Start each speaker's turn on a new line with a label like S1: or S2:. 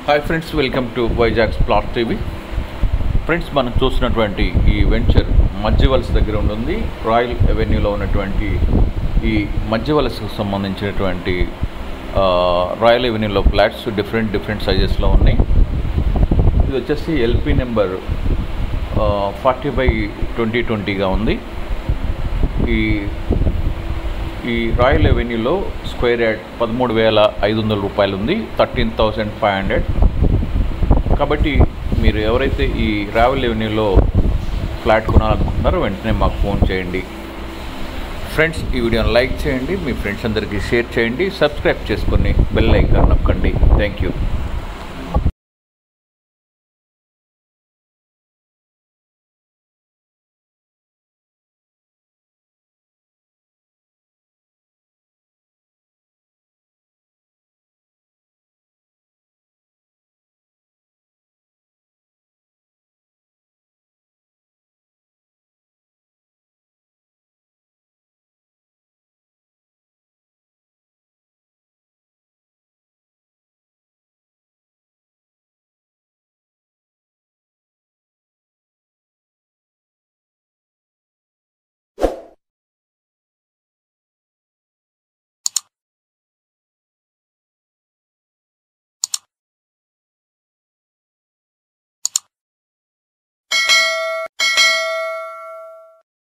S1: hi friends welcome to Vizag's plot TV friends మనం చూసినటువంటి ఈ వెంచర్ మధ్యవలస దగ్గర ఉంటుంది రాయల్ అవెన్యూలో ఉన్నటువంటి ఈ మధ్యవలసకు సంబంధించినటువంటి ఆ, రాయల్ అవెన్యూలో ఫ్లాట్స్ డిఫరెంట్ డిఫరెంట్ సైజెస్లో ఉన్నాయి ఇది వచ్చేసి LP number forty by twenty ట్వంటీగా ఉంది ఈ ఈ రాయల్ అవెన్యూలో స్క్వేర్ యార్డ్ పదమూడు వేల ఐదు వందల రూపాయలు ఉంది థర్టీన్ థౌజండ్ ఫైవ్ హండ్రెడ్ కాబట్టి మీరు ఎవరైతే ఈ రాయల్ అవెన్యూలో ఫ్లాట్ కొనాలనుకుంటున్నారో వెంటనే మాకు ఫోన్ చేయండి ఫ్రెండ్స్ ఈ వీడియోని లైక్ చేయండి మీ ఫ్రెండ్స్ అందరికీ షేర్ చేయండి సబ్స్క్రైబ్ చేసుకొని బెల్ ఐకాన్ నొక్కండి థ్యాంక్ యూ